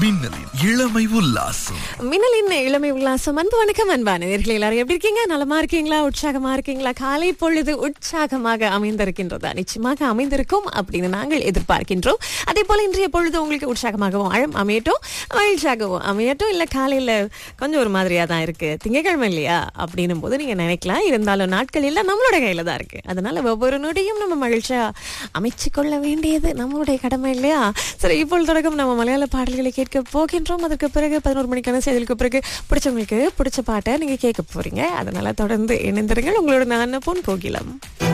மின்னலின் இளமை உல்லாசம் மின்னலின் இளமை உல்லாசம் அன்பு வணக்கம் அன்பான நேர்களே எல்லாரும் எப்படி இருக்கீங்க நலமா இருக்கீங்களா உற்சாகமா இருக்கீங்களா காலை பொழுது உற்சாகமாக அமைந்திருக்கின்றதா நிச்சயமாக அமைந்திருக்கும் அப்படின்னு நாங்கள் எதிர்பார்க்கின்றோம் அதே போல இன்றைய பொழுது உங்களுக்கு உற்சாகமாகவும் அழம் அமையட்டும் மகிழ்ச்சியாகவும் அமையட்டும் இல்ல காலையில கொஞ்சம் ஒரு மாதிரியா தான் இருக்கு திங்கக்கிழமை இல்லையா அப்படின்னும் போது நீங்க நினைக்கலாம் இருந்தாலும் நாட்கள் எல்லாம் நம்மளோட கையில தான் இருக்கு அதனால ஒவ்வொரு நொடியும் நம்ம மகிழ்ச்சியா அமைச்சு கொள்ள வேண்டியது நம்மளுடைய கடமை இல்லையா சரி இப்பொழுது தொடக்கம் நம்ம மலையாள பாடல்களை கேட்க போகின்றோம் அதற்கு பிறகு பதினோரு மணிக்கான செய்திகளுக்கு பிறகு பிடிச்சவங்களுக்கு பிடிச்ச பாட்டை நீங்க கேட்க போறீங்க அதனால தொடர்ந்து இணைந்திருங்கள் உங்களோட நான் பொன் கோகிலம்